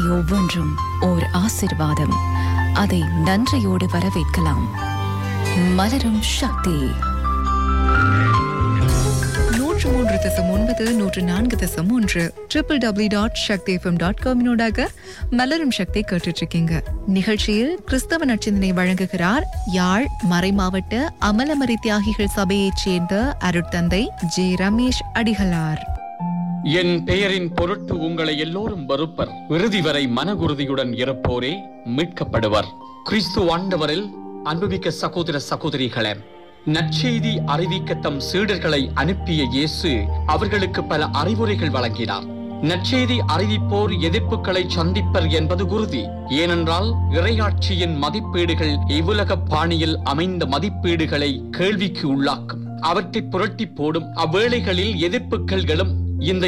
ஒவ்வொன்றும் ஓர் ஆசிர்வாதம் அதை நன்றியோடு வரவேற்கலாம் மலரும் சக்தி நூற்று மூன்று தசம் ஒன்பது நூற்று நான்கு தசம் ஒன்று triple W dot Sakthi FM dot காமினோடாக மலரும் சக்தி கேட்டுட்டு இருக்கீங்க நிகழ்ச்சியில் கிறிஸ்தவ நச்சிந்தனை வழங்குகிறார் யாழ் மறைமாவட்ட அமலமரி தியாகிகள் சபையைச் சேர்ந்த அருட்தந்தை ஜே ரமேஷ் அடிகளார் என் பெயரின் பொருட்டு உங்களை எல்லோரும் வெறுப்பர் இறுதி வரை மனகுருதியுடன் இருப்போரே மீட்கப்படுவர் கிறிஸ்து ஆண்டவரில் அன்புமிக்க சகோதர சகோதரிகளே நற்செய்தி அறிவிக்க தம் சீடர்களை அனுப்பிய இயேசு அவர்களுக்கு பல அறிவுரைகள் வழங்கினார் நற்செய்தி அறிவிப்போர் எதிர்ப்புகளை சந்திப்பர் என்பது உறுதி ஏனென்றால் இறையாட்சியின் மதிப்பீடுகள் இவ்வுலக பாணியில் அமைந்த மதிப்பீடுகளை கேள்விக்கு உள்ளாக்கும் அவற்றை புரட்டி போடும் அவ்வேளைகளில் எதிர்ப்புகள் எழும் இந்த